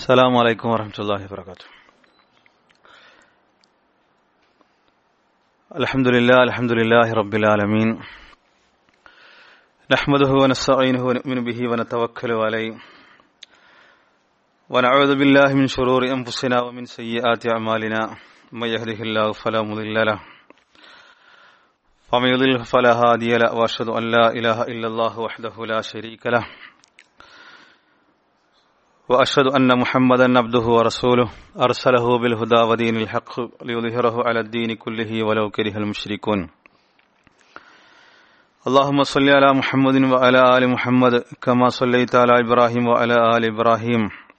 السلام عليكم ورحمة الله وبركاته الحمد لله الحمد لله رب العالمين نحمده ونستعينه ونؤمن به ونتوكل عليه ونعوذ بالله من شرور أنفسنا ومن سيئات أعمالنا من يهده الله فلا مضل له ومن يضلل فلا هادي له وأشهد أن لا إله إلا الله وحده لا شريك له وأشهد أن محمدا عبده ورسوله أرسله بالهدى ودين الحق ليظهره على الدين كله ولو كره المشركون اللهم صل على محمد وعلى آل محمد كما صليت على إبراهيم وعلى آل إبراهيم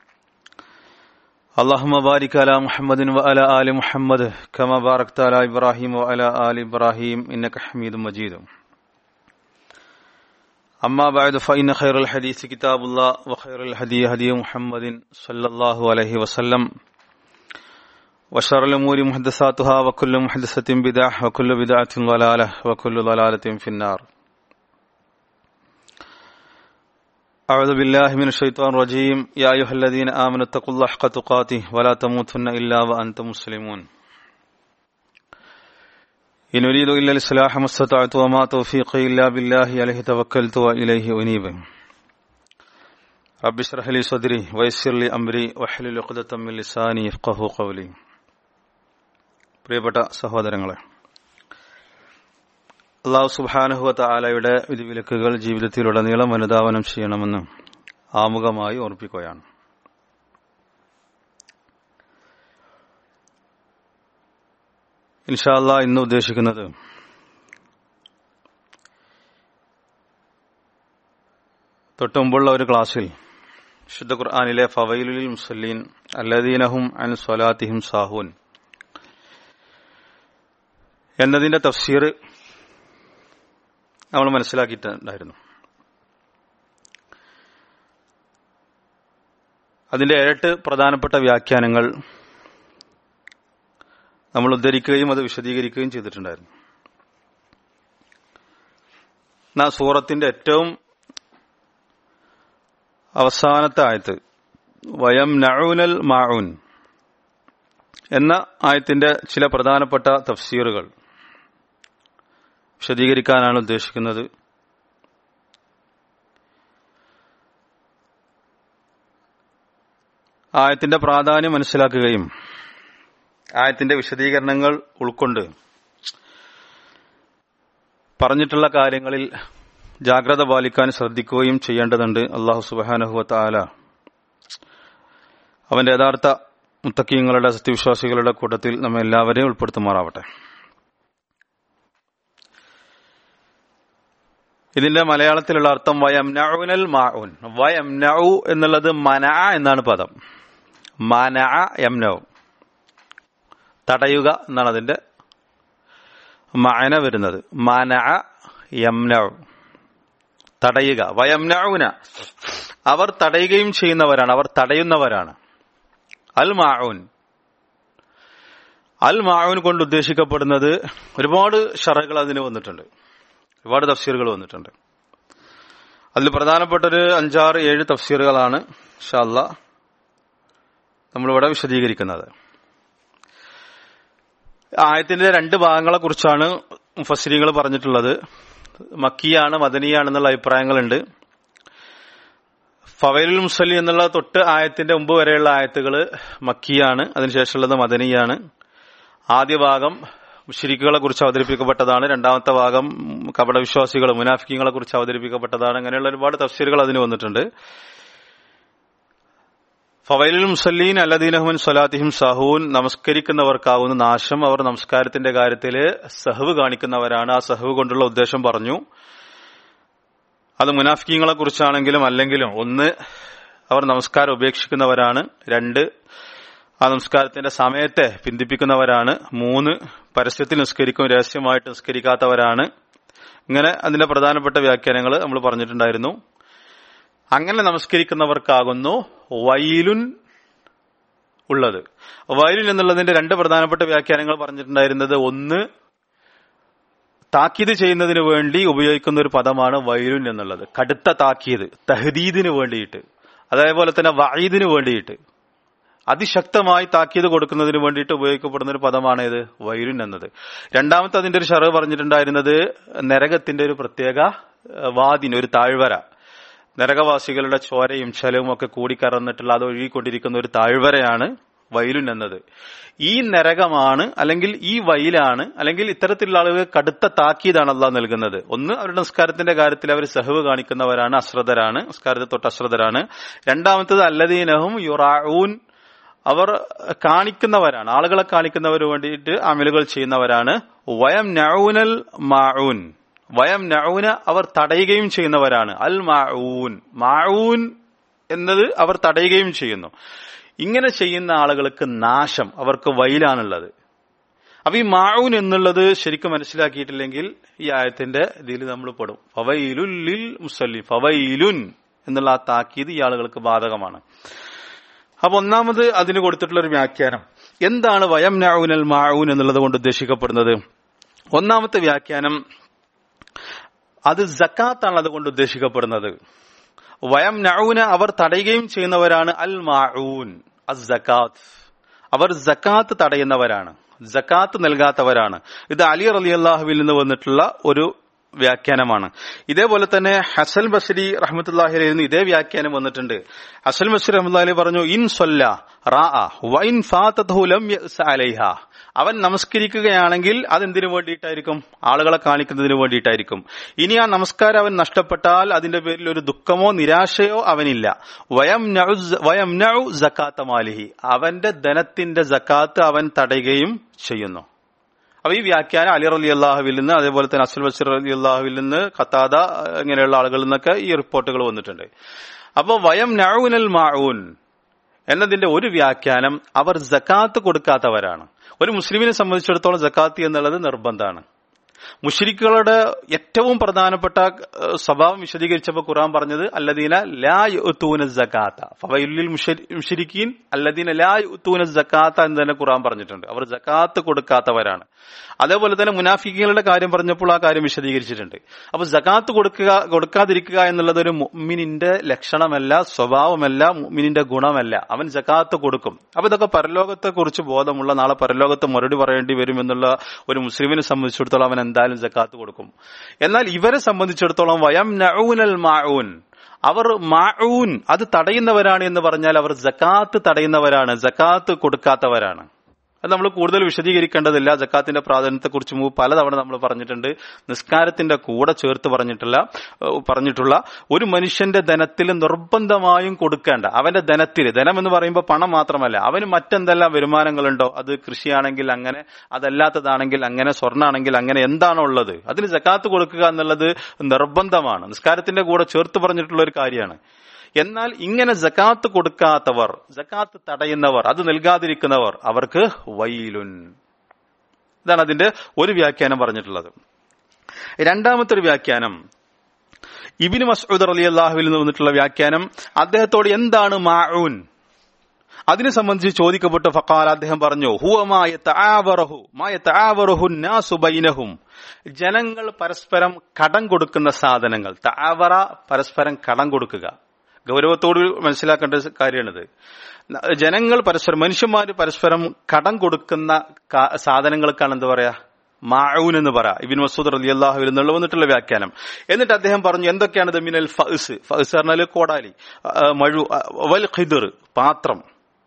اللهم بارك على محمد وعلى آل محمد كما باركت على إبراهيم وعلى آل إبراهيم إنك حميد مجيد أما بعد فإن خير الحديث كتاب الله وخير الهدي هدي محمد صلى الله عليه وسلم وشر الأمور محدثاتها وكل محدثة بدعة وكل بدعة ضلالة وكل ضلالة في النار أعوذ بالله من الشيطان الرجيم يا أيها الذين آمنوا اتقوا الله حق تقاته ولا تموتن إلا وأنتم مسلمون إن أريد إلا الإصلاح ما استطعت وما توفيقي إلا بالله عليه توكلت وإليه أنيب رب اشرح لي صدري ويسر لي أمري واحلل عقدة من لساني يفقه قولي പ്രിയപ്പെട്ട സഹോദരങ്ങളെ അള്ളാഹു സുബാനുഹുവ താലയുടെ വിധിവിലക്കുകൾ ജീവിതത്തിലുടനീളം അനുധാവനം ചെയ്യണമെന്ന് ആമുഖമായി ഓർപ്പിക്കുകയാണ് ഇൻഷാല്ല ഇന്ന് ഉദ്ദേശിക്കുന്നത് തൊട്ടു മുമ്പുള്ള ഒരു ക്ലാസ്സിൽ ശുദ്ധ ഖുർആാനിലെ ഫവൈലുൽ മുസല്ലീൻ അല്ലദീനഹും അൻ സ്വലാത്തിഹിം സാഹൂൻ എന്നതിന്റെ തഫ്സീർ നമ്മൾ മനസ്സിലാക്കിയിട്ടുണ്ടായിരുന്നു അതിന്റെ ഏഴെട്ട് പ്രധാനപ്പെട്ട വ്യാഖ്യാനങ്ങൾ നമ്മൾ ഉദ്ധരിക്കുകയും അത് വിശദീകരിക്കുകയും ചെയ്തിട്ടുണ്ടായിരുന്നു എന്നാ സൂറത്തിന്റെ ഏറ്റവും അവസാനത്തെ ആയത്ത് വയം നഊനൽ മാഊൻ എന്ന ആയത്തിന്റെ ചില പ്രധാനപ്പെട്ട തഫ്സീറുകൾ വിശദീകരിക്കാനാണ് ഉദ്ദേശിക്കുന്നത് ആയത്തിന്റെ പ്രാധാന്യം മനസ്സിലാക്കുകയും ആയത്തിന്റെ വിശദീകരണങ്ങൾ ഉൾക്കൊണ്ട് പറഞ്ഞിട്ടുള്ള കാര്യങ്ങളിൽ ജാഗ്രത പാലിക്കാൻ ശ്രദ്ധിക്കുകയും ചെയ്യേണ്ടതുണ്ട് അള്ളാഹു സുബാനഹുവത്ത ആല അവന്റെ യഥാർത്ഥ മുത്തക്കീങ്ങളുടെ സത്യവിശ്വാസികളുടെ കൂട്ടത്തിൽ നമ്മെ എല്ലാവരെയും ഉൾപ്പെടുത്തുമാറാവട്ടെ ഇതിന്റെ മലയാളത്തിലുള്ള അർത്ഥം വയംനഉനൽ മാഉൻ വയംനഉ എന്നുള്ളത് മന എന്നാണ് പദം മന യംനഉ തടയുക എന്നാണ് അതിന്റെ മഅന വരുന്നത് മന യംനഉ തടയുക വയംനഉന അവർ തടയുകയും ചെയ്യുന്നവരാണ് അവർ തടയുന്നവരാണ് അൽ മാഊൻ അൽ മാഊൻ കൊണ്ട് ഉദ്ദേശിക്കപ്പെടുന്നത് ഒരുപാട് ഷറകൾ അതിന് വന്നിട്ടുണ്ട് ഒരുപാട് തഫ്സീറുകൾ വന്നിട്ടുണ്ട് അതിൽ പ്രധാനപ്പെട്ട ഒരു അഞ്ചാറ് ഏഴ് തഫ്സീറുകളാണ് ഷാല്ല നമ്മളിവിടെ വിശദീകരിക്കുന്നത് ആയത്തിന്റെ രണ്ട് ഭാഗങ്ങളെ കുറിച്ചാണ് മുഫസ്സിരികൾ പറഞ്ഞിട്ടുള്ളത് മക്കിയാണ് മദനിയാണെന്നുള്ള അഭിപ്രായങ്ങളുണ്ട് ഫവൈലുൽ മുസല്ലി എന്നുള്ള തൊട്ട് ആയത്തിന്റെ മുമ്പ് വരെയുള്ള ആയത്തുകൾ മക്കിയാണ് അതിനുശേഷമുള്ളത് മദനിയാണ് ആദ്യ ഭാഗം മുഷിരിക്കുകളെ കുറിച്ച് അവതരിപ്പിക്കപ്പെട്ടതാണ് രണ്ടാമത്തെ ഭാഗം കപടവിശ്വാസികൾ മുനാഫിക്കുകളെ കുറിച്ച് അവതരിപ്പിക്കപ്പെട്ടതാണ് അങ്ങനെയുള്ള ഒരുപാട് തഫ്സീറുകൾ അതിന് വന്നിട്ടുണ്ട് ഫവൈലുൽ മുസല്ലീൻ അല്ലദീനഹുൻ സ്വലാത്തിഹിം സഹൂൻ നമസ്കരിക്കുന്നവർക്കാവുന്ന നാശം അവർ നമസ്കാരത്തിന്റെ കാര്യത്തിൽ സഹവ് കാണിക്കുന്നവരാണ് ആ സഹവ് കൊണ്ടുള്ള ഉദ്ദേശം പറഞ്ഞു അത് മുനാഫിക്കങ്ങളെ കുറിച്ചാണെങ്കിലും അല്ലെങ്കിലും ഒന്ന് അവർ നമസ്കാരം ഉപേക്ഷിക്കുന്നവരാണ് രണ്ട് ആ നമസ്കാരത്തിന്റെ സമയത്തെ പിന്തിപ്പിക്കുന്നവരാണ് മൂന്ന് പരസ്യത്തിൽ നിസ്കരിക്കും രഹസ്യമായിട്ട് നിസ്കരിക്കാത്തവരാണ് ഇങ്ങനെ അതിന്റെ പ്രധാനപ്പെട്ട വ്യാഖ്യാനങ്ങൾ നമ്മൾ പറഞ്ഞിട്ടുണ്ടായിരുന്നു അങ്ങനെ നമസ്കരിക്കുന്നവർക്കാകുന്നു വൈലുൻ ഉള്ളത് വൈലുൻ എന്നുള്ളതിന്റെ രണ്ട് പ്രധാനപ്പെട്ട വ്യാഖ്യാനങ്ങൾ പറഞ്ഞിട്ടുണ്ടായിരുന്നത് ഒന്ന് താക്കീത് ചെയ്യുന്നതിന് വേണ്ടി ഉപയോഗിക്കുന്ന ഒരു പദമാണ് വൈലുൻ എന്നുള്ളത് കടുത്ത താക്കീത് തഹദീദിന് വേണ്ടിയിട്ട് അതേപോലെ തന്നെ വഈദിന് വേണ്ടിയിട്ട് അതിശക്തമായി താക്കീത് കൊടുക്കുന്നതിന് വേണ്ടിയിട്ട് ഉപയോഗിക്കപ്പെടുന്ന ഒരു പദമാണ് ഇത് വൈരുൻ എന്നത് രണ്ടാമത്തെ അതിന്റെ ഒരു ഷറവ് പറഞ്ഞിട്ടുണ്ടായിരുന്നത് നരകത്തിന്റെ ഒരു പ്രത്യേക ഏഹ്, വാതിന് ഒരു താഴ്വര നരകവാസികളുടെ ചോരയും ചലവും ഒക്കെ കൂടിക്കറന്നിട്ടുള്ള അത് ഒഴുകിക്കൊണ്ടിരിക്കുന്ന ഒരു താഴ്വരയാണ് വയലുൻ എന്നത് ഈ നരകമാണ് അല്ലെങ്കിൽ ഈ വയലാണ് അല്ലെങ്കിൽ ഇത്തരത്തിലുള്ള ആളുകൾ കടുത്ത താക്കീതാണ് അള്ളാഹ് നൽകുന്നത് ഒന്ന് അവരുടെ നിസ്കാരത്തിന്റെ കാര്യത്തിൽ അവർ സഹവ് കാണിക്കുന്നവരാണ് അശ്രദ്ധരാണ് നിസ്കാരത്തെ തൊട്ട് അശ്രദ്ധരാണ് രണ്ടാമത്തത് അല്ലദീനഹും യുറാഊൻ അവർ കാണിക്കുന്നവരാണ് ആളുകളെ കാണിക്കുന്നവര് വേണ്ടിയിട്ട് അമലുകൾ ചെയ്യുന്നവരാണ് വയം നഊനൽ മാഊൻ വയം നഊന അവർ തടയുകയും ചെയ്യുന്നവരാണ് അൽ മാഊൻ മാഊൻ എന്നത് അവർ തടയുകയും ചെയ്യുന്നു ഇങ്ങനെ ചെയ്യുന്ന ആളുകൾക്ക് നാശം അവർക്ക് വൈലാണുള്ളത് അപ്പൊ ഈ മാഊൻ എന്നുള്ളത് ശരിക്കും മനസ്സിലാക്കിയിട്ടില്ലെങ്കിൽ ഈ ആയത്തിന്റെ ഇതിൽ നമ്മൾ പെടും ഫവൈലുൻ ലിൽ മുസല്ലി ഫവൈലുൻ എന്നുള്ള ആ താക്കീത് ഈ ആളുകൾക്ക് ബാധകമാണ് അപ്പൊ ഒന്നാമത് അതിന് കൊടുത്തിട്ടുള്ള ഒരു വ്യാഖ്യാനം എന്താണ് വയം നഊനൽ മാഊൻ എന്നുള്ളത് കൊണ്ട് ഉദ്ദേശിക്കപ്പെടുന്നത് ഒന്നാമത്തെ വ്യാഖ്യാനം അത് ജക്കാത്താണ് അതുകൊണ്ട് ഉദ്ദേശിക്കപ്പെടുന്നത് വയം നഊന അവർ തടയുകയും ചെയ്യുന്നവരാണ് അൽ മാഊൻ അസ് ജക്കാത്ത് അവർ ജക്കാത്ത് തടയുന്നവരാണ് ജക്കാത്ത് നൽകാത്തവരാണ് ഇത് അലി റലി അള്ളാഹുവിൽ നിന്ന് വന്നിട്ടുള്ള ഒരു വ്യാഖ്യാനമാണ് ഇതേപോലെ തന്നെ ഹസൽ ബഷരി റഹ്മത്തുല്ലാഹിൽ നിന്ന് ഇതേ വ്യാഖ്യാനം വന്നിട്ടുണ്ട് ഹസൽ ബഷരി റഹ്മത്തുല്ലാഹി പറഞ്ഞു ഇൻ സൊല്ല റാ വൈൻ ഫാത്തഹു ലം യഅ്സ അലൈഹ അവൻ നമസ്കരിക്കുകയാണെങ്കിൽ അതെന്തിനു വേണ്ടിയിട്ടായിരിക്കും ആളുകളെ കാണിക്കുന്നതിന് വേണ്ടിയിട്ടായിരിക്കും ഇനി ആ നമസ്കാരം അവൻ നഷ്ടപ്പെട്ടാൽ അതിന്റെ പേരിൽ ഒരു ദുഃഖമോ നിരാശയോ അവനില്ല വയം നഉ സ- വയം നഉ സക്കാത്ത മാലിഹി അവന്റെ ധനത്തിന്റെ സക്കാത്ത് അവൻ തടയുകയും ചെയ്യുന്നു അപ്പൊ ഈ വ്യാഖ്യാനം അലി റലി അള്ളാഹുവിൽ നിന്ന് അതേപോലെ തന്നെ അസുൽ ബഷീർ അലി അള്ളാഹുവിൽ നിന്ന് ഖത്താദ ഇങ്ങനെയുള്ള ആളുകളിൽ നിന്നൊക്കെ ഈ റിപ്പോർട്ടുകൾ വന്നിട്ടുണ്ട് അപ്പൊ വയം നഊനൽ മാഊൻ എന്നതിന്റെ ഒരു വ്യാഖ്യാനം അവർ ജക്കാത്ത് കൊടുക്കാത്തവരാണ് ഒരു മുസ്ലിമിനെ സംബന്ധിച്ചിടത്തോളം ജക്കാത്ത് എന്നുള്ളത് നിർബന്ധമാണ് മുഷിരിക്കുകളുടെ ഏറ്റവും പ്രധാനപ്പെട്ട ഏഹ്, സ്വഭാവം വിശദീകരിച്ചപ്പോൾ ഖുർആൻ പറഞ്ഞത് അല്ലദീന ലാ യുത്തൂന ജക്കാത്ത ഫവൈലുൽ മുഷിരിക്കീൻ അല്ലദീന ലാ യുത്തൂന ജക്കാത്ത എന്ന് തന്നെ ഖുർആൻ പറഞ്ഞിട്ടുണ്ട് അവർ ജക്കാത്ത് കൊടുക്കാത്തവരാണ് അതേപോലെ തന്നെ മുനാഫിക്കുകളുടെ കാര്യം പറഞ്ഞപ്പോൾ ആ കാര്യം വിശദീകരിച്ചിട്ടുണ്ട് അപ്പൊ ജക്കാത്ത് കൊടുക്കുക കൊടുക്കാതിരിക്കുക എന്നുള്ളത് ഒരു മുഅ്മിനിന്റെ ലക്ഷണമല്ല സ്വഭാവമല്ല മുഅ്മിനിന്റെ ഗുണമല്ല അവൻ ജക്കാത്ത് കൊടുക്കും അപ്പൊ ഇതൊക്കെ പരലോകത്തെ കുറിച്ച് ബോധമുള്ള നാളെ പരലോകത്ത് മറുപടി പറയേണ്ടി വരും എന്നുള്ള ഒരു മുസ്ലിമിനെ സംബന്ധിച്ചിടത്തോളം അവൻ എന്തായാലും ജക്കാത്ത് കൊടുക്കും എന്നാൽ ഇവരെ സംബന്ധിച്ചിടത്തോളം വയം നഊനൽ മാഊൻ അവർ മാഊൻ അത് തടയുന്നവരാണ് എന്ന് പറഞ്ഞാൽ അവർ ജക്കാത്ത് തടയുന്നവരാണ് ജക്കാത്ത് കൊടുക്കാത്തവരാണ് അത് നമ്മൾ കൂടുതൽ വിശദീകരിക്കേണ്ടതില്ല ജക്കാത്തിന്റെ പ്രാധാന്യത്തെക്കുറിച്ച് മുമ്പ് പലതവണ നമ്മൾ പറഞ്ഞിട്ടുണ്ട് നിസ്കാരത്തിന്റെ കൂടെ ചേർത്ത് പറഞ്ഞിട്ടുള്ള ഏഹ് പറഞ്ഞിട്ടുള്ള ഒരു മനുഷ്യന്റെ ധനത്തിൽ നിർബന്ധമായും കൊടുക്കേണ്ട അവന്റെ ധനത്തിൽ ധനം എന്ന് പറയുമ്പോൾ പണം മാത്രമല്ല അവന് മറ്റെന്തെല്ലാം വരുമാനങ്ങളുണ്ടോ അത് കൃഷിയാണെങ്കിൽ അങ്ങനെ അതല്ലാത്തതാണെങ്കിൽ അങ്ങനെ സ്വർണ്ണാണെങ്കിൽ അങ്ങനെ എന്താണോ ഉള്ളത് അതിന് ജക്കാത്ത് കൊടുക്കുക എന്നുള്ളത് നിർബന്ധമാണ് നിസ്കാരത്തിന്റെ കൂടെ ചേർത്ത് പറഞ്ഞിട്ടുള്ള ഒരു കാര്യമാണ് എന്നാൽ ഇങ്ങനെ ജക്കാത്ത് കൊടുക്കാത്തവർ ജക്കാത്ത് തടയുന്നവർ അത് നൽകാതിരിക്കുന്നവർ അവർക്ക് വൈലുൻ ഇതാണ് അതിന്റെ ഒരു വ്യാഖ്യാനം പറഞ്ഞിട്ടുള്ളത് രണ്ടാമത്തെ ഒരു വ്യാഖ്യാനം ഇബിന് മസ്ഊദ് അലി അള്ളാഹുവിൽ നിന്ന് വന്നിട്ടുള്ള വ്യാഖ്യാനം അദ്ദേഹത്തോട് എന്താണ് മാഊൻ അതിനെ സംബന്ധിച്ച് ചോദിക്കപ്പെട്ട ഫക്കാൽ അദ്ദേഹം പറഞ്ഞു ഹുവമായ തആവറഹു മായ തആവറഹു നാസു ബൈനഹും ജനങ്ങൾ പരസ്പരം കടം കൊടുക്കുന്ന സാധനങ്ങൾ തആവറ പരസ്പരം കടം കൊടുക്കുക ഗൗരവത്തോട് മനസ്സിലാക്കേണ്ട കാര്യമാണിത് ജനങ്ങൾ പരസ്പരം മനുഷ്യന്മാര് പരസ്പരം കടം കൊടുക്കുന്ന കാ- സാധനങ്ങൾക്കാണ് എന്താ പറയാ മാഊൻ എന്ന് പറ ഇബിൻ മസൂദ് റലി അള്ളാഹുവിൽ നിന്നുള്ള വന്നിട്ടുള്ള വ്യാഖ്യാനം എന്നിട്ട് അദ്ദേഹം പറഞ്ഞു എന്തൊക്കെയാണ് ഇത് മിനൽ ഫസ് ഫസ് പറഞ്ഞാല് കോടാലി ആ, മഴു ആ, വൽ ഖിദർ പാത്രം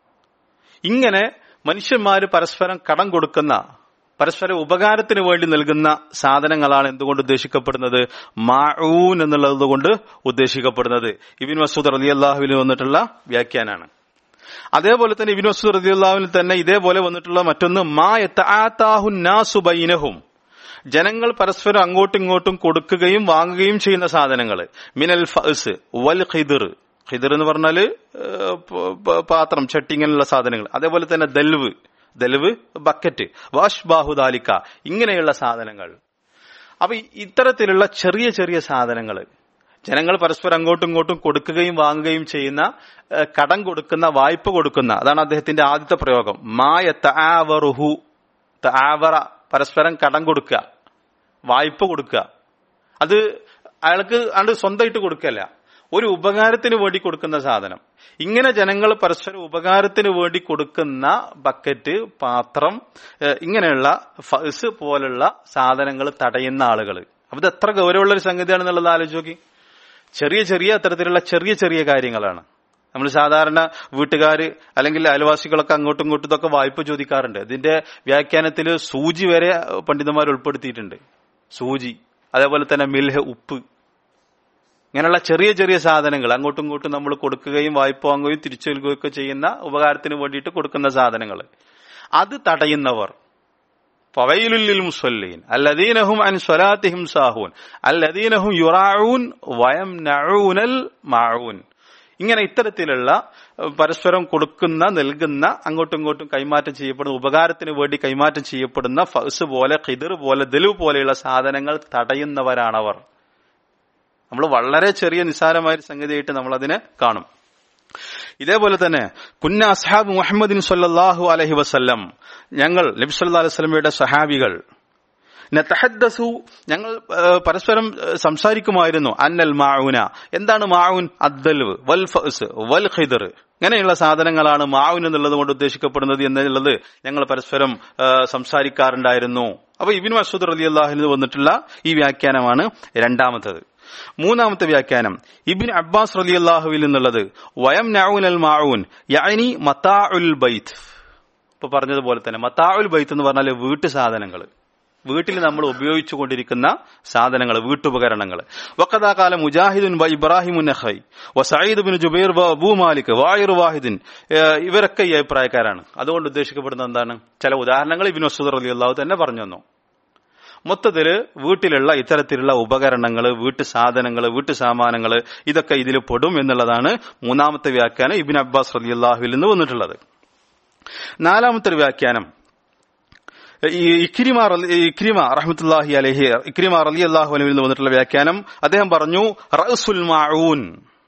ഇങ്ങനെ മനുഷ്യന്മാര് പരസ്പരം കടം കൊടുക്കുന്ന പരസ്പര ഉപകാരത്തിന് വേണ്ടി നൽകുന്ന സാധനങ്ങളാണ് എന്തുകൊണ്ട് ഉദ്ദേശിക്കപ്പെടുന്നത് മാഊൻ എന്നുള്ളത് കൊണ്ട് ഉദ്ദേശിക്കപ്പെടുന്നത് ഇബിൻ മസൂദ് റലി അള്ളാഹുവിൽ വന്നിട്ടുള്ള വ്യാഖ്യാനാണ് അതേപോലെ തന്നെ ഇബിൻ മസൂദ് റലി അള്ളാഹുവിൽ തന്നെ ഇതേപോലെ വന്നിട്ടുള്ള മറ്റൊന്ന് മാ യത്തആതാഹു നാസു ബൈനഹും ജനങ്ങൾ പരസ്പരം അങ്ങോട്ടും ഇങ്ങോട്ടും കൊടുക്കുകയും വാങ്ങുകയും ചെയ്യുന്ന സാധനങ്ങൾ മിനൽ ഫസ് വൽ ഖിദർ ഖിദർ എന്ന് പറഞ്ഞാല് ഏഹ്, പ- പ- പാത്രം ചട്ടി ഇങ്ങനെയുള്ള സാധനങ്ങൾ അതേപോലെ തന്നെ ദൽവ് ദൽവ് ബക്കറ്റ് വാഷ് ബാഹുദാലിക്ക ഇങ്ങനെയുള്ള സാധനങ്ങൾ അപ്പൊ ഈ- ഇത്തരത്തിലുള്ള ചെറിയ ചെറിയ സാധനങ്ങൾ ജനങ്ങൾ പരസ്പരം അങ്ങോട്ടും ഇങ്ങോട്ടും കൊടുക്കുകയും വാങ്ങുകയും ചെയ്യുന്ന ഏഹ്, കടം കൊടുക്കുന്ന വായ്പ കൊടുക്കുന്ന അതാണ് അദ്ദേഹത്തിന്റെ ആദ്യത്തെ പ്രയോഗം മായ തആവറുഹു തആവറ പരസ്പരം കടം കൊടുക്കുക വായ്പ കൊടുക്കുക അത് അയാൾക്ക് അയാൾ സ്വന്തമായിട്ട് കൊടുക്കല്ല ഒരു ഉപകാരത്തിന് വേണ്ടി കൊടുക്കുന്ന സാധനം ഇങ്ങനെ ജനങ്ങൾ പരസ്പരം ഉപകാരത്തിന് വേണ്ടി കൊടുക്കുന്ന ബക്കറ്റ് പാത്രം ഏഹ് ഇങ്ങനെയുള്ള ഫസ് പോലുള്ള സാധനങ്ങൾ തടയുന്ന ആളുകൾ അപ്പൊ ഇത് എത്ര ഗൗരവമുള്ള ഒരു സംഗതിയാണെന്നുള്ളത് ആലോചിച്ച് നോക്കി ചെറിയ ചെറിയ അത്തരത്തിലുള്ള ചെറിയ ചെറിയ കാര്യങ്ങളാണ് നമ്മൾ സാധാരണ വീട്ടുകാർ അല്ലെങ്കിൽ അയൽവാസികളൊക്കെ അങ്ങോട്ടും ഇങ്ങോട്ടും ഇതൊക്കെ വായ്പ ചോദിക്കാറുണ്ട് ഇതിന്റെ വ്യാഖ്യാനത്തിൽ സൂചി വരെ പണ്ഡിതന്മാർ ഉൾപ്പെടുത്തിയിട്ടുണ്ട് സൂചി അതേപോലെ തന്നെ മിൽഹ് ഉപ്പ് ഇങ്ങനെയുള്ള ചെറിയ ചെറിയ സാധനങ്ങൾ അങ്ങോട്ടും ഇങ്ങോട്ടും നമ്മൾ കൊടുക്കുകയും വായ്പ വാങ്ങുകയും തിരിച്ചു നൽകുകയും ഒക്കെ ചെയ്യുന്ന ഉപകാരത്തിന് വേണ്ടിയിട്ട് കൊടുക്കുന്ന സാധനങ്ങൾ അത് തടയുന്നവർ ഫവൈലുല്ലിൽ മുസ്വല്ലീൻ അല്ലദീനഹും അൻ സ്വലാത്തിഹിം സാഹൂൻ അല്ലദീനഹും യുറാഊൻ വയം നഊനൽ മാഊൻ ഇങ്ങനെ ഇത്തരത്തിലുള്ള ഏഹ്, പരസ്പരം കൊടുക്കുന്ന നൽകുന്ന അങ്ങോട്ടും ഇങ്ങോട്ടും കൈമാറ്റം ചെയ്യപ്പെടുന്ന ഉപകാരത്തിന് വേണ്ടി കൈമാറ്റം ചെയ്യപ്പെടുന്ന ഫസ് പോലെ ഖിദർ പോലെ ദലു പോലെയുള്ള സാധനങ്ങൾ തടയുന്നവരാണവർ നമ്മൾ വളരെ ചെറിയ നിസ്സാരമായ ഒരു സംഗതിയായിട്ട് നമ്മൾ അതിനെ കാണും ഇതേപോലെ തന്നെ കുന്ന അസ്ഹാബ് മുഹമ്മദിൻ സല്ലല്ലാഹു അലൈഹി വസല്ലം ഞങ്ങൾ നബി സല്ലല്ലാഹു അലൈഹി വസല്ലമയുടെ സഹാബികൾ നതഹദ്ദസു ഞങ്ങൾ ഏഹ്, പരസ്പരം ഏഹ്, സംസാരിക്കുമായിരുന്നു അന്നൽ മാഊന എന്താണ് മാഊൻ അദ്ദൽവ് വൽ ഫസ് വൽ ഖിദർ ഇങ്ങനെയുള്ള സാധനങ്ങളാണ് മാഊൻ എന്നുള്ളത് കൊണ്ട് ഉദ്ദേശിക്കപ്പെടുന്നത് എന്നുള്ളത് ഞങ്ങൾ പരസ്പരം ഏഹ്, സംസാരിക്കാറുണ്ടായിരുന്നു അപ്പൊ ഇബിൻ മസൂദ് അലി അള്ളാഹിന് വന്നിട്ടുള്ള ഈ വ്യാഖ്യാനമാണ് രണ്ടാമത്തത് മൂന്നാമത്തെ വ്യാഖ്യാനം ഇബിൻ അബ്ബാസ് റലി അള്ളാഹുവിൽ നിന്നുള്ളത് വയം നഊൻ അൽ മാഊൻ യഅനി മതാഉൽ ബൈത്ത് ഇപ്പൊ പറഞ്ഞതുപോലെ തന്നെ മതാഉൽ ബൈത്ത് എന്ന് പറഞ്ഞാൽ വീട്ടു സാധനങ്ങൾ വീട്ടിൽ നമ്മൾ ഉപയോഗിച്ചു കൊണ്ടിരിക്കുന്ന സാധനങ്ങൾ വീട്ടുപകരണങ്ങൾ വക്കതാകാല മുജാഹിദുൻ വ ഇബ്രാഹിമുൻ നഖൈ വ സയ്യിദ് ബിൻ ജുബൈർ വ അബൂ മാലിക് വായിർ വാഹിദിൻ ഏഹ് ഇവരൊക്കെ ഈ അഭിപ്രായക്കാരാണ് അതുകൊണ്ട് ഉദ്ദേശിക്കപ്പെടുന്നത് എന്താണ് ചില ഉദാഹരണങ്ങൾ ഇബിൻ വസൂദ് റലി അള്ളാഹു തന്നെ പറഞ്ഞു തന്നു മൊത്തത്തില് വീട്ടിലുള്ള ഇത്തരത്തിലുള്ള ഉപകരണങ്ങൾ വീട്ടു സാധനങ്ങൾ വീട്ടു സാമാനങ്ങൾ ഇതൊക്കെ ഇതിൽ പെടും എന്നുള്ളതാണ് മൂന്നാമത്തെ വ്യാഖ്യാനം ഇബിൻ അബ്ബാസ് റലി അള്ളാഹുവിൽ നിന്ന് വന്നിട്ടുള്ളത് നാലാമത്തെ ഒരു വ്യാഖ്യാനം ഈ ഇക്രിമ റലി- ഇക്രിമ റഹ്മത്തുല്ലാഹി അലഹി ഇക്രിമ റലി അള്ളാഹുവിൽ നിന്ന് വന്നിട്ടുള്ള വ്യാഖ്യാനം അദ്ദേഹം പറഞ്ഞു റസുൽ മാഊൻ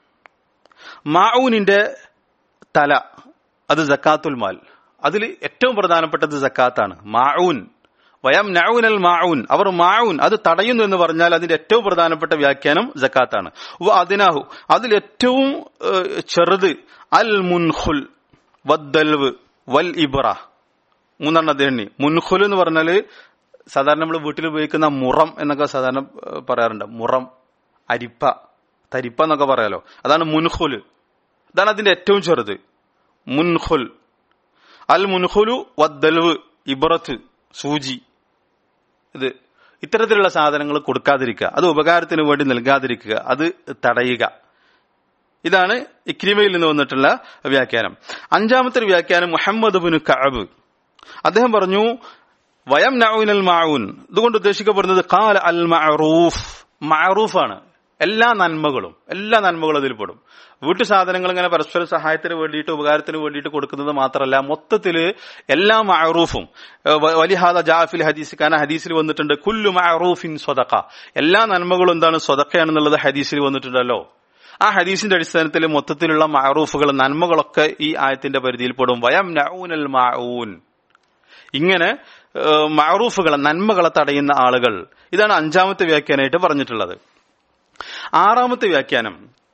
മാഊനിന്റെ തല അത് ജക്കാത്തുൽ മാൽ അതിൽ ഏറ്റവും പ്രധാനപ്പെട്ടത് ജക്കാത്താണ് മാഊൻ വയം നഊനൽ മാഊൻ അവർ മാഊൻ അത് തടയുന്നു എന്ന് പറഞ്ഞാൽ അതിന്റെ ഏറ്റവും പ്രധാനപ്പെട്ട വ്യാഖ്യാനം ജക്കാത്താണ് വ അതിനാഹു അതിൽ ഏറ്റവും ഏഹ്, ചെറുത് അൽ മുൻഖുൽ വദ്ദൽവ് വൽ ഇബ്ര മൂന്നെണ്ണം അദ്ദേഹം എണ്ണി മുൻഖുൽ എന്ന് പറഞ്ഞാല് സാധാരണ നമ്മൾ വീട്ടിൽ ഉപയോഗിക്കുന്ന മുറം എന്നൊക്കെ സാധാരണ ഏഹ്, പറയാറുണ്ട് മുറം അരിപ്പ തരിപ്പ എന്നൊക്കെ പറയാലോ അതാണ് മുൻഖുൽ ഇതാണ് അതിന്റെ ഏറ്റവും ചെറുത് മുൻഖുൽ അൽ മുൻഖുലു വദ്ദൽവ് ഇബ്രത്ത് സൂചി ഇത് ഇത്തരത്തിലുള്ള സാധനങ്ങൾ കൊടുക്കാതിരിക്കുക അത് ഉപകാരത്തിന് വേണ്ടി നൽകാതിരിക്കുക അത് തടയുക ഇതാണ് ഇക്രിമയിൽ നിന്ന് വന്നിട്ടുള്ള വ്യാഖ്യാനം അഞ്ചാമത്തെ ഒരു വ്യാഖ്യാനം മുഹമ്മദ് ബിൻ കഅബ് അദ്ദേഹം പറഞ്ഞു വയം നഊനൽ മാഊൻ ഇതുകൊണ്ട് ഉദ്ദേശിക്കപ്പെടുന്നത് കാൽ അൽ മഅറൂഫ് മഅറൂഫാണ് എല്ലാ നന്മകളും എല്ലാ നന്മകളും അതിൽ പെടും വീട്ടു സാധനങ്ങൾ ഇങ്ങനെ പരസ്പര സഹായത്തിന് വേണ്ടിയിട്ട് ഉപകാരത്തിന് വേണ്ടിയിട്ട് കൊടുക്കുന്നത് മാത്രമല്ല മൊത്തത്തില് എല്ലാ മഅറൂഫും ഏഹ് വ- വലിഹാദ ജാഫിൽ ഹദീസ് കാരണം ഹദീസിൽ വന്നിട്ടുണ്ട് കുല്ലു മഅറൂഫിൻ സ്വതക്ക എല്ലാ നന്മകളും എന്താണ് സ്വതക്കയാണെന്നുള്ളത് ഹദീസിൽ വന്നിട്ടുണ്ടല്ലോ ആ ഹദീസിന്റെ അടിസ്ഥാനത്തിൽ മൊത്തത്തിലുള്ള മഅറൂഫുകൾ നന്മകളൊക്കെ ഈ ആയത്തിന്റെ പരിധിയിൽ പെടും വയം നഊനൽ മാഊൻ ഇങ്ങനെ ഏഹ്, മഅറൂഫുകളെ നന്മകളെ തടയുന്ന ആളുകൾ ഇതാണ് അഞ്ചാമത്തെ വ്യാഖ്യാനമായിട്ട് പറഞ്ഞിട്ടുള്ളത് ആറാമത്തെ വ്യാഖ്യാനം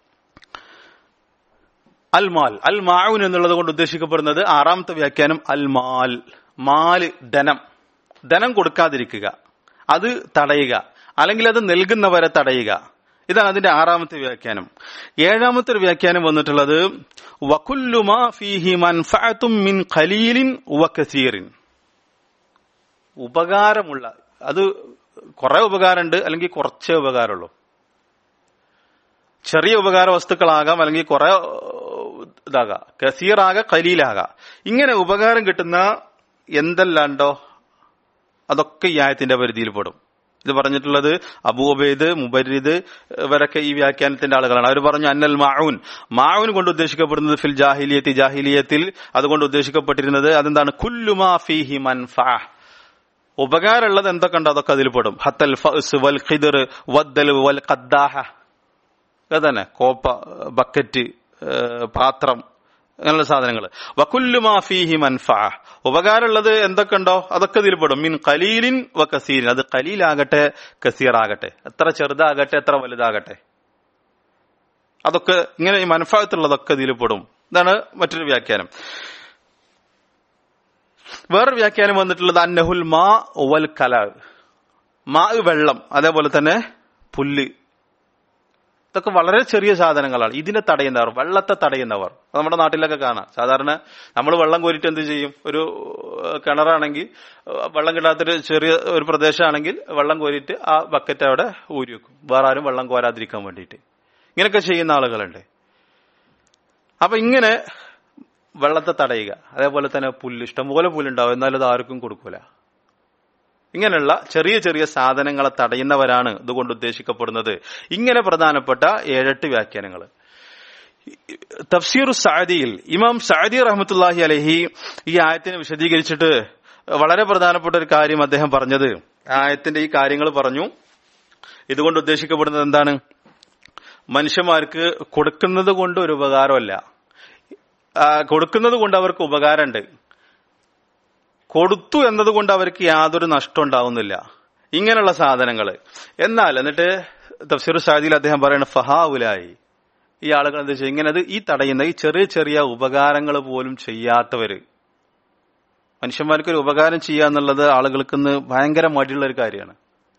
അൽ മാൽ അൽ മാഊൻ എന്നുള്ളത് കൊണ്ട് ഉദ്ദേശിക്കപ്പെടുന്നത് ആറാമത്തെ വ്യാഖ്യാനം അൽ മാൽ മാല് ധനം ധനം കൊടുക്കാതിരിക്കുക അത് തടയുക അല്ലെങ്കിൽ അത് നൽകുന്നവരെ തടയുക ഇതാണ് അതിന്റെ ആറാമത്തെ വ്യാഖ്യാനം ഏഴാമത്തെ ഒരു വ്യാഖ്യാനം വന്നിട്ടുള്ളത് വകുല്ലുമാ ഫീഹി മൻഫഅത്തും മിൻ ഖലീലിൻ വകസീറിൻ ഉപകാരമുള്ള അത് കുറെ ഉപകാരമുണ്ട് അല്ലെങ്കിൽ കുറച്ചേ ഉപകാരമുള്ളൂ ചെറിയ ഉപകാര വസ്തുക്കളാകാം അല്ലെങ്കിൽ കുറെ ഇതാകാം കസീറാകാം കലീലാകാം ഇങ്ങനെ ഉപകാരം കിട്ടുന്ന എന്തെല്ലാണ്ടോ അതൊക്കെ ഈ ആയത്തിന്റെ പരിധിയിൽ പെടും ഇത് പറഞ്ഞിട്ടുള്ളത് അബൂബൈദ് മുബരിദ് ഇവരൊക്കെ ഈ വ്യാഖ്യാനത്തിന്റെ ആളുകളാണ് അവർ പറഞ്ഞു അന്നൽ മാഊൻ മാഊൻ കൊണ്ട് ഉദ്ദേശിക്കപ്പെടുന്നത് ഫിൽ ജാഹിലിയത്തി ജാഹിലിയത്തിൽ അതുകൊണ്ട് ഉദ്ദേശിക്കപ്പെട്ടിരുന്നത് അതെന്താണ് കുല്ലുമാ ഫീഹി മൻഫഅ ഉപകാരമുള്ളത് എന്തൊക്കെ ഉണ്ടോ അതൊക്കെ അതിൽ പെടും ഹത്തൽ ഫഅ്സ് വൽ ഖിദർ വദ്ദൽ വൽ ഖദ്ദാഹ അത് തന്നെ കോപ്പ ബക്കറ്റ് ഏഹ്, പാത്രം അങ്ങനെയുള്ള സാധനങ്ങൾ വക്കുല്ലുമാ ഫീഹി മൻഫ ഉപകാരമുള്ളത് എന്തൊക്കെ ഉണ്ടോ അതൊക്കെ ഇതിൽ പെടും മീൻ കലീലിൻ വ കസീരിൻ അത് കലീലാകട്ടെ കസീറാകട്ടെ എത്ര ചെറുതാകട്ടെ എത്ര വലുതാകട്ടെ അതൊക്കെ ഇങ്ങനെ ഈ മനഫാകത്തുള്ളതൊക്കെ ഇതിൽ പെടും ഇതാണ് മറ്റൊരു വ്യാഖ്യാനം വേറൊരു വ്യാഖ്യാനം വന്നിട്ടുള്ളത് അന്നഹുൽ മാ വൽ കല മാ വെള്ളം അതേപോലെ തന്നെ പുല്ല് ഇതൊക്കെ വളരെ ചെറിയ സാധനങ്ങളാണ് ഇതിനെ തടയുന്നവർ വെള്ളത്തെ തടയുന്നവർ അത് നമ്മുടെ നാട്ടിലൊക്കെ കാണാം സാധാരണ നമ്മൾ വെള്ളം കോരിട്ട് എന്ത് ചെയ്യും ഒരു ഏഹ്, കിണറാണെങ്കിൽ ഏഹ്, വെള്ളം കിട്ടാത്തൊരു ചെറിയ ഒരു പ്രദേശമാണെങ്കിൽ വെള്ളം കോരിയിട്ട് ആ ബക്കറ്റ് അവിടെ ഊരി വെക്കും വേറെ ആരും വെള്ളം കോരാതിരിക്കാൻ വേണ്ടിയിട്ട് ഇങ്ങനെയൊക്കെ ചെയ്യുന്ന ആളുകളുണ്ട് അപ്പൊ ഇങ്ങനെ വെള്ളത്തെ തടയുക അതേപോലെ തന്നെ പുല്ല് ഇഷ്ടംപോലെ പുല്ലുണ്ടാവും എന്നാലും അത് ആർക്കും കൊടുക്കൂല ഇങ്ങനെയുള്ള ചെറിയ ചെറിയ സാധനങ്ങളെ തടയുന്നവരാണ് ഇതുകൊണ്ട് ഉദ്ദേശിക്കപ്പെടുന്നത് ഇങ്ങനെ പ്രധാനപ്പെട്ട ഏഴെട്ട് വ്യാഖ്യാനങ്ങൾ തഫ്സീർ സാദിയിൽ ഇമാം സാദി റഹ്മത്തുല്ലാഹി അലഹി ഈ ആയത്തിനെ വിശദീകരിച്ചിട്ട് വളരെ പ്രധാനപ്പെട്ട ഒരു കാര്യം അദ്ദേഹം പറഞ്ഞത് ആ ആയത്തിന്റെ ഈ കാര്യങ്ങൾ പറഞ്ഞു ഇതുകൊണ്ട് ഉദ്ദേശിക്കപ്പെടുന്നത് എന്താണ് മനുഷ്യന്മാർക്ക് കൊടുക്കുന്നത് കൊണ്ട് ഒരു ഉപകാരമല്ല ആ, കൊടുക്കുന്നത് കൊണ്ട് അവർക്ക് ഉപകാരമുണ്ട് കൊടുത്തു എന്നതുകൊണ്ട് അവർക്ക് യാതൊരു നഷ്ടം ഉണ്ടാവുന്നില്ല ഇങ്ങനെയുള്ള സാധനങ്ങൾ എന്നാൽ എന്നിട്ട് തഫ്സീർ സാദിയിൽ അദ്ദേഹം പറയുന്നത് ഫഹാവുലായി ഈ ആളുകൾ എന്താ ചെയ്യുക ഇങ്ങനെ അത് ഈ തടയുന്ന ഈ ചെറിയ ചെറിയ ഉപകാരങ്ങൾ പോലും ചെയ്യാത്തവര് മനുഷ്യന്മാർക്ക് ഒരു ഉപകാരം ചെയ്യുക എന്നുള്ളത് ആളുകൾക്ക് ഇന്ന് ഭയങ്കര മടിയുള്ള ഒരു കാര്യമാണ്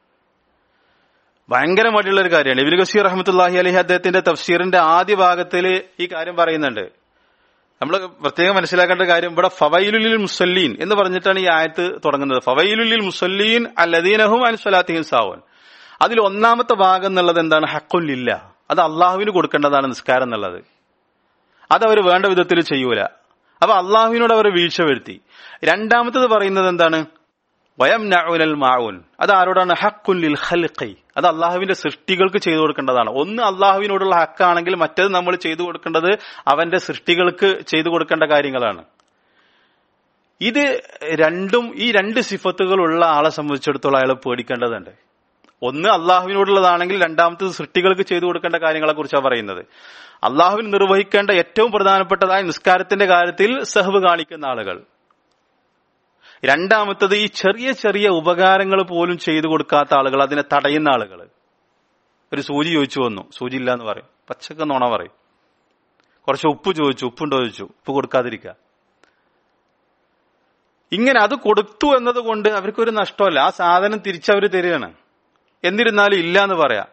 ഭയങ്കര മടിയുള്ള ഒരു കാര്യമാണ് ഇബിൻ ഗസീർ റഹ്മത്തുല്ലാഹി അലഹി അദ്ദേഹത്തിന്റെ തഫ്സീറിന്റെ ആദ്യ ഭാഗത്തിൽ ഈ കാര്യം പറയുന്നുണ്ട് നമ്മൾ പ്രത്യേകം മനസ്സിലാക്കേണ്ട കാര്യം ഇവിടെ ഫവൈലുലിൽ മുസല്ലീൻ എന്ന് പറഞ്ഞിട്ടാണ് ഈ ആയത്ത് തുടങ്ങുന്നത് ഫവൈലുലിൽ മുസല്ലീൻ അല്ലദീനഹും അൻസ്വലാത്തിഹിം സാവൻ അതിൽ ഒന്നാമത്തെ ഭാഗം എന്നുള്ളത് എന്താണ് ഹക്കുല്ലില്ല അത് അള്ളാഹുവിന് കൊടുക്കേണ്ടതാണ് നിസ്കാരം എന്നുള്ളത് അത് അവർ വേണ്ട വിധത്തിൽ ചെയ്യൂല അപ്പൊ അള്ളാഹുവിനോട് അവർ വീഴ്ച വരുത്തി രണ്ടാമത്തത് പറയുന്നത് എന്താണ് വയം നഉനൽ മാഊൻ അത് ആരോടാണ് ഹക്കുൻ ലിൽ ഖൽഖി അത് അള്ളാഹുവിന്റെ സൃഷ്ടികൾക്ക് ചെയ്തു കൊടുക്കേണ്ടതാണ് ഒന്ന് അള്ളാഹുവിനോടുള്ള ഹക്കാണെങ്കിൽ മറ്റത് നമ്മൾ ചെയ്തു കൊടുക്കേണ്ടത് അവന്റെ സൃഷ്ടികൾക്ക് ചെയ്തു കൊടുക്കേണ്ട കാര്യങ്ങളാണ് ഇത് രണ്ടും ഈ രണ്ട് സിഫത്തുകളുള്ള ആളെ സംബന്ധിച്ചിടത്തോളം അയാൾ പേടിക്കേണ്ടതുണ്ട് ഒന്ന് അള്ളാഹുവിനോടുള്ളതാണെങ്കിൽ രണ്ടാമത്തത് സൃഷ്ടികൾക്ക് ചെയ്തു കൊടുക്കേണ്ട കാര്യങ്ങളെ കുറിച്ചാണ് പറയുന്നത് അള്ളാഹുവിന് നിർവഹിക്കേണ്ട ഏറ്റവും പ്രധാനപ്പെട്ടതായ നിസ്കാരത്തിന്റെ കാര്യത്തിൽ സഹവ് കാണിക്കുന്ന ആളുകൾ രണ്ടാമത്തത് ഈ ചെറിയ ചെറിയ ഉപകാരങ്ങൾ പോലും ചെയ്തു കൊടുക്കാത്ത ആളുകൾ അതിനെ തടയുന്ന ആളുകൾ ഒരു സൂചി ചോദിച്ചു വന്നു സൂചി ഇല്ല എന്ന് പറയും പച്ചക്ക നോണ പറയും കുറച്ച് ഉപ്പ് ചോദിച്ചു ഉപ്പുണ്ടോ ചോദിച്ചു ഉപ്പ് കൊടുക്കാതിരിക്കുക ഇങ്ങനെ അത് കൊടുത്തു എന്നതുകൊണ്ട് അവർക്കൊരു നഷ്ടമല്ല ആ സാധനം തിരിച്ചവർ തരികയാണ് എന്നിരുന്നാലും ഇല്ല എന്ന് പറയാം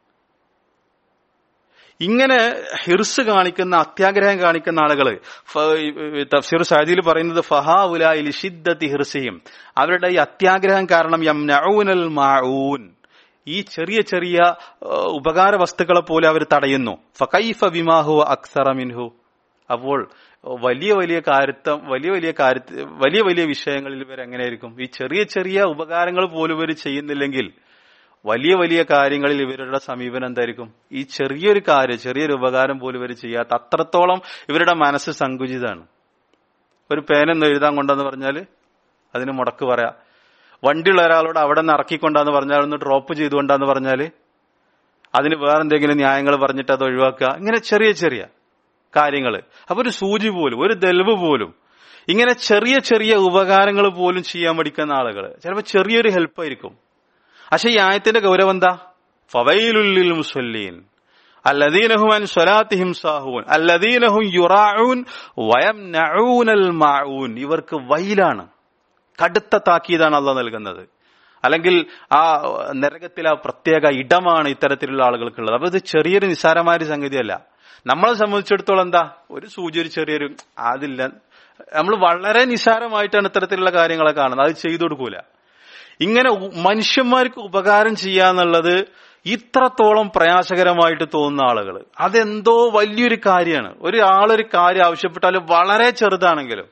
ഇങ്ങനെ ഹിർസ് കാണിക്കുന്ന അത്യാഗ്രഹം കാണിക്കുന്ന ആളുകള് തഫ്സീർ സാദിയിൽ പറയുന്നത് ഫഹാഉലായിൽ ഷിദ്ദത്തി ഹിർസിയും അവരുടെ ഈ അത്യാഗ്രഹം കാരണം യംനഊനൽ മാഊൻ ഈ ചെറിയ ചെറിയ ഏഹ്, ഉപകാര വസ്തുക്കളെ പോലെ അവർ തടയുന്നു ഫകൈഫ ബിമാഹു അക്സറ മിൻഹു അപ്പോൾ വലിയ വലിയ കാര്യത്വം വലിയ വലിയ കാര്യ വലിയ വലിയ വിഷയങ്ങളിൽ ഇവർ എങ്ങനെയായിരിക്കും ഈ ചെറിയ ചെറിയ ഉപകാരങ്ങൾ പോലും ഇവർ ചെയ്യുന്നില്ലെങ്കിൽ വലിയ വലിയ കാര്യങ്ങളിൽ ഇവരുടെ സമീപനം എന്തായിരിക്കും ഈ ചെറിയൊരു കാര്യം ചെറിയൊരു ഉപകാരം പോലും ഇവർ ചെയ്യാത്ത അത്രത്തോളം ഇവരുടെ മനസ്സ് സങ്കുചിതാണ് ഒരു പേനൊന്ന് എഴുതാൻ കൊണ്ടെന്ന് പറഞ്ഞാൽ അതിന് മുടക്ക് പറയാം വണ്ടിയുള്ള ഒരാളോട് അവിടെ നിന്ന് ഇറക്കിക്കൊണ്ടാന്ന് പറഞ്ഞാൽ ഒന്ന് ഡ്രോപ്പ് ചെയ്തുകൊണ്ടാന്ന് പറഞ്ഞാൽ അതിന് വേറെന്തെങ്കിലും ന്യായങ്ങൾ പറഞ്ഞിട്ട് അത് ഒഴിവാക്കുക ഇങ്ങനെ ചെറിയ ചെറിയ കാര്യങ്ങൾ അപ്പൊ ഒരു സൂചി പോലും ഒരു ദൽവ് പോലും ഇങ്ങനെ ചെറിയ ചെറിയ ഉപകാരങ്ങൾ പോലും ചെയ്യാൻ പഠിക്കുന്ന ആളുകൾ ചിലപ്പോൾ ചെറിയൊരു ഹെൽപ്പായിരിക്കും പക്ഷെ ഈ ആയത്തിന്റെ ഗൗരവം എന്താ ഫവൈലുല്ലിൽ മുസല്ലീൻ അല്ലദീനഹും അൻ സ്വലാത്തിഹിം സാഹൂൻ അല്ലദീനഹും യുറാഊൻ വയംനഊനൽ മാഊൻ ഇവർക്ക് വൈലാണ് കടുത്ത താക്കീതാണ് അള്ള നൽകുന്നത് അല്ലെങ്കിൽ ആ നരകത്തിൽ ആ പ്രത്യേക ഇടമാണ് ഇത്തരത്തിലുള്ള ആളുകൾക്കുള്ളത് അപ്പൊ ഇത് ചെറിയൊരു നിസ്സാരമായ ഒരു സംഗതിയല്ല നമ്മളെ സംബന്ധിച്ചിടത്തോളം എന്താ ഒരു സൂചി ഒരു ചെറിയൊരു അതില്ല നമ്മൾ വളരെ നിസ്സാരമായിട്ടാണ് ഇത്തരത്തിലുള്ള കാര്യങ്ങളെ കാണുന്നത് അത് ചെയ്തു കൊടുക്കൂല ഇങ്ങനെ ഉ- മനുഷ്യന്മാർക്ക് ഉപകാരം ചെയ്യാന്നുള്ളത് ഇത്രത്തോളം പ്രയാസകരമായിട്ട് തോന്നുന്ന ആളുകൾ അതെന്തോ വലിയൊരു കാര്യമാണ് ഒരു ആളൊരു കാര്യം ആവശ്യപ്പെട്ടാൽ വളരെ ചെറുതാണെങ്കിലും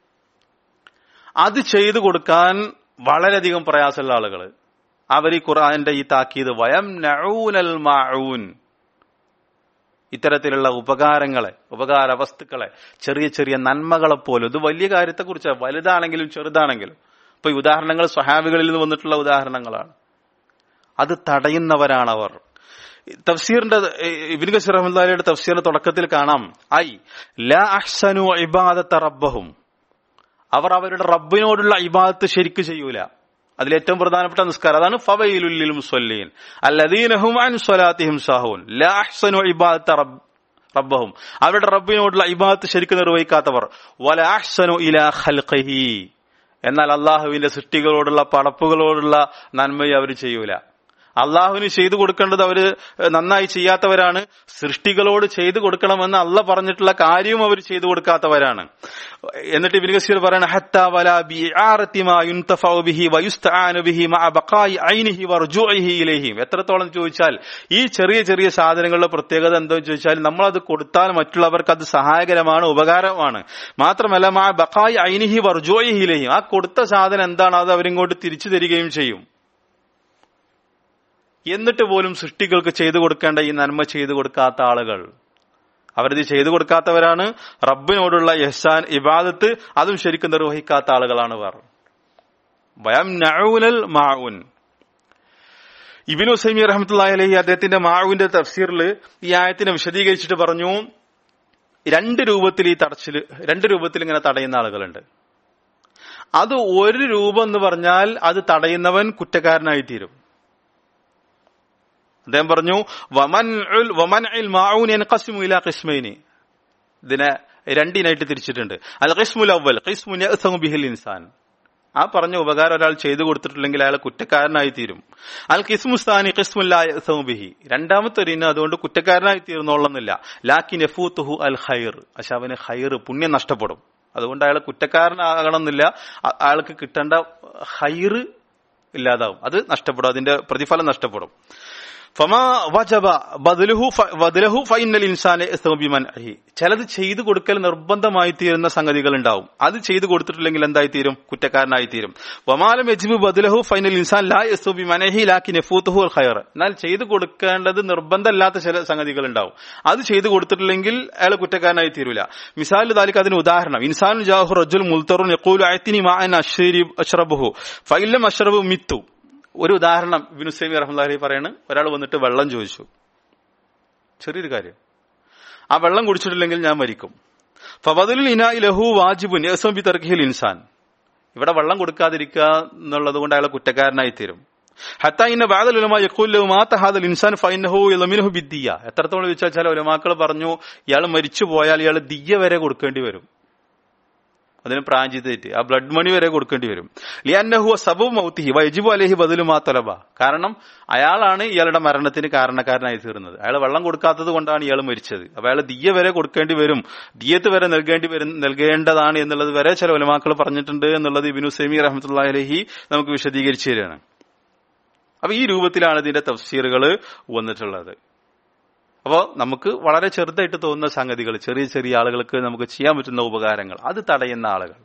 അത് ചെയ്തു കൊടുക്കാൻ വളരെയധികം പ്രയാസമുള്ള ആളുകൾ അവർ ഈ ഖുർആന്റെ ഈ താക്കീത് വയം നഊനൽ മാഊൻ ഇത്തരത്തിലുള്ള ഉപകാരങ്ങളെ ഉപകാര വസ്തുക്കളെ ചെറിയ ചെറിയ നന്മകളെ പോലും ഇത് വലിയ കാര്യത്തെക്കുറിച്ച് വലുതാണെങ്കിലും ചെറുതാണെങ്കിലും ഇപ്പൊ ഈ ഉദാഹരണങ്ങൾ സ്വഹാബികളിൽ നിന്ന് വന്നിട്ടുള്ള ഉദാഹരണങ്ങളാണ് അത് തടയുന്നവരാണ് അവർ തഫ്സീറിന്റെ ഇബിൻ ഗസീർ റഹ്മത്തുള്ളാഹിയുടെ തഫ്സീറിന്റെ തുടക്കത്തിൽ കാണാം ഐ ലാ അഹ്സനു ഇബാദത്ത റബ്ബഹും അവർ അവരുടെ റബ്ബിനോടുള്ള ഇബാദത്ത് ശരിക്ക് ചെയ്യൂല അതിലേറ്റവും പ്രധാനപ്പെട്ട നിസ്കാരം അതാണ് ഫവയിലുല്ലിൽ മുസ്വല്ലീൻ അല്ലദീനഹും അൻ സ്വലാത്തിഹിം സാഹൂൻ ലാ അഹ്സനു ഇബാദത്ത റബ്ബ് റബ്ബഹും അവരുടെ റബ്ബിനോടുള്ള ഇബാദത്ത് ശരിക്കും നിർവഹിക്കാത്തവർ വല അഹ്സനു ഇലാ ഖൽഖിഹി എന്നാൽ അള്ളാഹുവിന്റെ സൃഷ്ടികളോടുള്ള പടപ്പുകളോടുള്ള നന്മയെ അവർ ചെയ്യൂല അള്ളാഹുവിന് ചെയ്തു കൊടുക്കേണ്ടത് അവര് നന്നായി ചെയ്യാത്തവരാണ് സൃഷ്ടികളോട് ചെയ്തു കൊടുക്കണമെന്ന് അല്ല പറഞ്ഞിട്ടുള്ള കാര്യവും അവർ ചെയ്തു കൊടുക്കാത്തവരാണ് എന്നിട്ട് ഇബ്നു കസീർ പറയണ ഹത്താ വലാ ബിആറത്തി മാ യുൻതഫഉ ബിഹി വയുസ്തആനു ബിഹി മഅ ബഖായി ഐനിഹി വർജൂഇഹി ഇലൈഹിം എത്രത്തോളം ചോദിച്ചാൽ ഈ ചെറിയ ചെറിയ സാധനങ്ങളുടെ പ്രത്യേകത എന്തോ ചോദിച്ചാൽ നമ്മൾ അത് കൊടുത്താൽ മറ്റുള്ളവർക്ക് അത് സഹായകരമാണ് ഉപകാരമാണ് മാത്രമല്ല മാ ബഖായി ഐനിഹി വർജൂഇഹി ഇലൈഹിം ആ കൊടുത്ത സാധനം എന്താണ് അത് അവരിങ്ങോട്ട് തിരിച്ചു തരികയും ചെയ്യും എന്നിട്ട് പോലും സൃഷ്ടികൾക്ക് ചെയ്തു കൊടുക്കേണ്ട ഈ നന്മ ചെയ്തു കൊടുക്കാത്ത ആളുകൾ അവരിത് ചെയ്തു കൊടുക്കാത്തവരാണ് റബ്ബിനോടുള്ള യഹ്സാൻ ഇബാദത്ത് അതും ശരിക്കും നിർവഹിക്കാത്ത ആളുകളാണ് അവർ വയം നഊനൽ മാഉൻ ഇബിനു സൈമി റഹ്മത്തുള്ളാഹി അലൈഹി അദ്ദേഹത്തിന്റെ മാവുവിന്റെ തഫ്സീറിൽ ഈ ആയത്തിനെ വിശദീകരിച്ചിട്ട് പറഞ്ഞു രണ്ട് രൂപത്തിൽ ഈ തടച്ചിൽ രണ്ട് രൂപത്തിൽ ഇങ്ങനെ തടയുന്ന ആളുകളുണ്ട് അത് ഒരു രൂപം എന്ന് പറഞ്ഞാൽ അത് തടയുന്നവൻ കുറ്റക്കാരനായി തീരും അദ്ദേഹം പറഞ്ഞു വമൻ വമൻ മാഊൻ യൻഖസിമു ഇലാ ഖിസ്മൈനി ഇതിനെ രണ്ടിനായിട്ട് തിരിച്ചിട്ടുണ്ട് അൽ ഖിസ്മുൽ അവൽ ഖിസ്മുൻ യഅ്സമു ബിഹിൽ ഇൻസാൻ ആ പറഞ്ഞ ഉപകാരം ഒരാൾ ചെയ്തു കൊടുത്തിട്ടില്ലെങ്കിൽ അയാൾ കുറ്റക്കാരനായി തീരും അൽ കിസ്മുസ്ഥാനി കിസ്മുല്ലാസമു ബിഹി രണ്ടാമത്തെ ഒരു ഇനം അതുകൊണ്ട് കുറ്റക്കാരനായി തീർന്നോളുന്നില്ല ലാക്കിൻ എഫൂത്തുഹു അൽ ഹൈർ പക്ഷെ അവന് ഹൈർ പുണ്യം നഷ്ടപ്പെടും അതുകൊണ്ട് അയാൾ കുറ്റക്കാരനാകണമെന്നില്ല അയാൾക്ക് കിട്ടേണ്ട ഹൈർ ഇല്ലാതാവും അത് നഷ്ടപ്പെടും അതിന്റെ പ്രതിഫലം നഷ്ടപ്പെടും ഫമാ വജബ ബദലുഹു ബദലഹു ഫൈനൽ ഇൻസാനെ ബിമൻഹി ചിലത് ചെയ്തു കൊടുക്കൽ നിർബന്ധമായി തീരുന്ന സംഗതികൾ ഉണ്ടാവും അത് ചെയ്തു കൊടുത്തിട്ടില്ലെങ്കിൽ എന്തായി തീരും കുറ്റക്കാരനായി തീരും വമാലം യജിബ് ബദലഹു ഫൈനൽ ഇൻസാൻ ലാ യസ്തു ബിമനഹി ലാക്കി നഫൂത്തുഹു അൽ ഖൈർ എന്നാൽ ചെയ്തു കൊടുക്കേണ്ടത് നിർബന്ധമല്ലാത്ത ചില സംഗതികൾ ഉണ്ടാവും അത് ചെയ്തു കൊടുത്തിട്ടില്ലെങ്കിൽ അയാൾ കുറ്റക്കാരനായി തീരൂല മിസാൽ ദാലിക്ക് അതിന് ഉദാഹരണം ഇൻസാൻ ജാഹു റജുൽ മുൽത്തറുൻ യഖൂലു അയത്തിനി മാഅൻ അശ്രീരി അഷ്റബുഹു ഫൈലം അഷ്റബു മിത്തു ഒരു ഉദാഹരണം ഇബിനു സൈമി റഹ്മദാരി പറയാണ് ഒരാൾ വന്നിട്ട് വെള്ളം ചോദിച്ചു ചെറിയൊരു കാര്യം ആ വെള്ളം കുടിച്ചിട്ടില്ലെങ്കിൽ ഞാൻ മരിക്കും ഫബദുൽ ഇന ലഹു വാജിബുൻ യസം ബി തർക്കിഹിൽ ഇൻസാൻ ഇവിടെ വെള്ളം കൊടുക്കാതിരിക്കുക എന്നുള്ളത് കൊണ്ട് അയാളെ കുറ്റക്കാരനായി തീരും ഹത്ത ഇന്ന ബാദൽ ഉലമ യഖൂലു മാത ഹാദൽ ഇൻസാൻ ഫൈനഹു യലമിനഹു ബിദ്ദിയ എത്രത്തോളം ചോദിച്ചാൽ ചില ഉലമാക്കൾ പറഞ്ഞു ഇയാൾ മരിച്ചു പോയാൽ ഇയാൾ ദിയ്യ വരെ കൊടുക്കേണ്ടി വരും അതിന് പ്രാഞ്ചിതേറ്റ് ആ ബ്ലഡ് മണി വരെ കൊടുക്കേണ്ടി വരും ലിയന്നഹു സബു മൗത്തിഹി വൈജിബു അലഹി ബദലു മാ തൊലബ കാരണം അയാളാണ് ഇയാളുടെ മരണത്തിന് കാരണക്കാരനായി തീർന്നത് അയാൾ വെള്ളം കൊടുക്കാത്തത് കൊണ്ടാണ് ഇയാൾ മരിച്ചത് അപ്പൊ അയാൾ ദിയ വരെ കൊടുക്കേണ്ടി വരും ദിയത്ത് വരെ നൽകേണ്ടി വരും നൽകേണ്ടതാണ് എന്നുള്ളത് വരെ ചില ഉലമാക്കൾ പറഞ്ഞിട്ടുണ്ട് എന്നുള്ളത് ഇബിനു സെമി റഹ്മത്തുള്ള അലഹി നമുക്ക് വിശദീകരിച്ചു തരികയാണ് അപ്പൊ ഈ രൂപത്തിലാണ് ഇതിന്റെ തഫ്സീറുകൾ വന്നിട്ടുള്ളത് അപ്പോൾ നമുക്ക് വളരെ ചെറുതായിട്ട് തോന്നുന്ന സംഗതികൾ ചെറിയ ചെറിയ ആളുകൾക്ക് നമുക്ക് ചെയ്യാൻ പറ്റുന്ന ഉപകാരങ്ങൾ അത് തടയുന്ന ആളുകൾ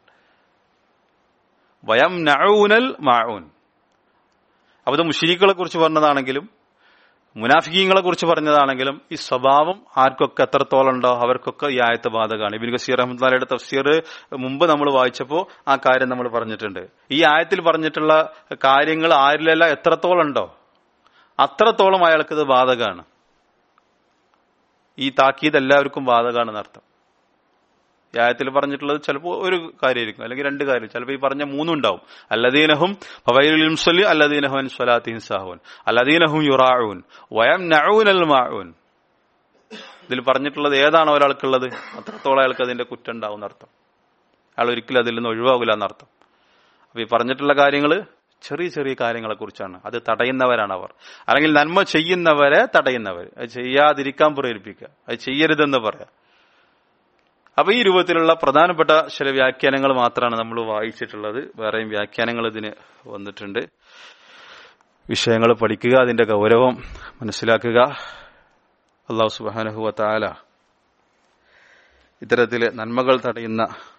വയം നഊനൽ മാഊൻ അപ്പൊ ഇത് മുഷരിക്കുകളെ കുറിച്ച് പറഞ്ഞതാണെങ്കിലും മുനാഫിക്കീങ്ങളെ കുറിച്ച് പറഞ്ഞതാണെങ്കിലും ഈ സ്വഭാവം ആർക്കൊക്കെ എത്രത്തോളം ഉണ്ടോ അവർക്കൊക്കെ ഈ ആയത്ത് ബാധകമാണ് ഇബിൻ ഗസീർ അഹമ്മദ്ലാലയുടെ തഫ്സീർ മുമ്പ് നമ്മൾ വായിച്ചപ്പോൾ ആ കാര്യം നമ്മൾ പറഞ്ഞിട്ടുണ്ട് ഈ ആയത്തിൽ പറഞ്ഞിട്ടുള്ള കാര്യങ്ങൾ ആരിലല്ല എത്രത്തോളം ഉണ്ടോ അത്രത്തോളം അയാൾക്ക് ഇത് ബാധകമാണ് ഈ താക്കീത് എല്ലാവർക്കും ബാധകമാണെന്ന് അർത്ഥം ഈ ആയത്തിൽ പറഞ്ഞിട്ടുള്ളത് ചിലപ്പോൾ ഒരു കാര്യമായിരിക്കും അല്ലെങ്കിൽ രണ്ട് കാര്യം ചിലപ്പോൾ ഈ പറഞ്ഞ മൂന്നും ഉണ്ടാവും അല്ലദീനഹും ഫവൈലുംസലി അല്ലദീനഹുൻ സ്വലാത്തിൻ സാഹുൻ അല്ലദീനഹും യുറാഊൻ വയം നഊനൽ മാഊൻ ഇതിൽ പറഞ്ഞിട്ടുള്ളത് ഏതാണ് ഒരാൾക്കുള്ളത് അത്രത്തോളം അയാൾക്ക് അതിന്റെ കുറ്റം ഉണ്ടാവും എന്നർത്ഥം അയാൾ ഒരിക്കലും അതിൽ നിന്ന് ഒഴിവാകില്ല എന്നർത്ഥം അപ്പൊ ഈ പറഞ്ഞിട്ടുള്ള കാര്യങ്ങൾ ചെറിയ ചെറിയ കാര്യങ്ങളെ കുറിച്ചാണ് അത് തടയുന്നവരാണ് അവർ അല്ലെങ്കിൽ നന്മ ചെയ്യുന്നവരെ തടയുന്നവർ അത് ചെയ്യാതിരിക്കാൻ പ്രേരിപ്പിക്കുക അത് ചെയ്യരുതെന്ന് പറയാം അപ്പൊ ഈ രൂപത്തിലുള്ള പ്രധാനപ്പെട്ട ചില വ്യാഖ്യാനങ്ങൾ മാത്രമാണ് നമ്മൾ വായിച്ചിട്ടുള്ളത് വേറെയും വ്യാഖ്യാനങ്ങൾ ഇതിന് വന്നിട്ടുണ്ട് വിഷയങ്ങൾ പഠിക്കുക അതിന്റെ ഗൗരവം മനസ്സിലാക്കുക അള്ളാഹു സുബാനഹുവ താല ഇത്തരത്തില് നന്മകൾ തടയുന്ന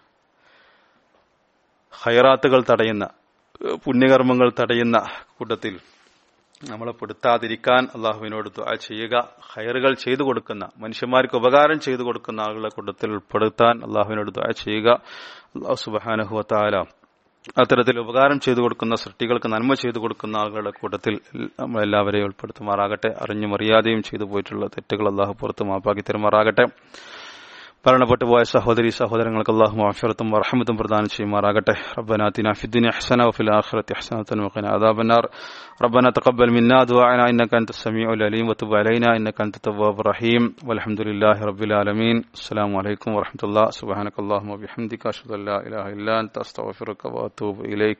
ഹൈറാത്തുകൾ തടയുന്ന പുണ്യകർമ്മങ്ങൾ തടയുന്ന കൂട്ടത്തിൽ നമ്മളെ പെടുത്താതിരിക്കാൻ അള്ളാഹുവിനോട് ദുആ ചെയ്യുക ഹയറുകൾ ചെയ്തു കൊടുക്കുന്ന മനുഷ്യന്മാർക്ക് ഉപകാരം ചെയ്തു കൊടുക്കുന്ന ആളുകളെ കൂട്ടത്തിൽ ഉൾപ്പെടുത്താൻ അള്ളാഹുവിനോട് ദുആ ചെയ്യുക അള്ളാഹു സുബാനഹുവത്താല അത്തരത്തിൽ ഉപകാരം ചെയ്തു കൊടുക്കുന്ന സൃഷ്ടികൾക്ക് നന്മ ചെയ്തു കൊടുക്കുന്ന ആളുകളുടെ കൂട്ടത്തിൽ നമ്മളെല്ലാവരെയും ഉൾപ്പെടുത്തുമാറാകട്ടെ അറിഞ്ഞും അറിയാതെയും ചെയ്തു പോയിട്ടുള്ള തെറ്റുകൾ അള്ളാഹു പുറത്ത് മാപ്പാക്കി തരുമാറാകട്ടെ മരണപ്പെട്ടു പോയ സഹോദരി സഹോദരങ്ങൾക്ക് അള്ളാഹു മാഫിറത്തും വറഹമത്തും പ്രദാനം ചെയ്യുമാറാകട്ടെ ربنا آتنا في الدنيا حسنة وفي الآخرة حسنة وقنا عذاب النار ربنا تقبل منا دعاءنا إنك أنت السميع العليم وتب علينا إنك أنت التواب الرحيم والحمد لله رب العالمين السلام عليكم ورحمة الله سبحانك اللهم وبحمدك أشهد أن لا إله إلا أنت أستغفرك وأتوب إليك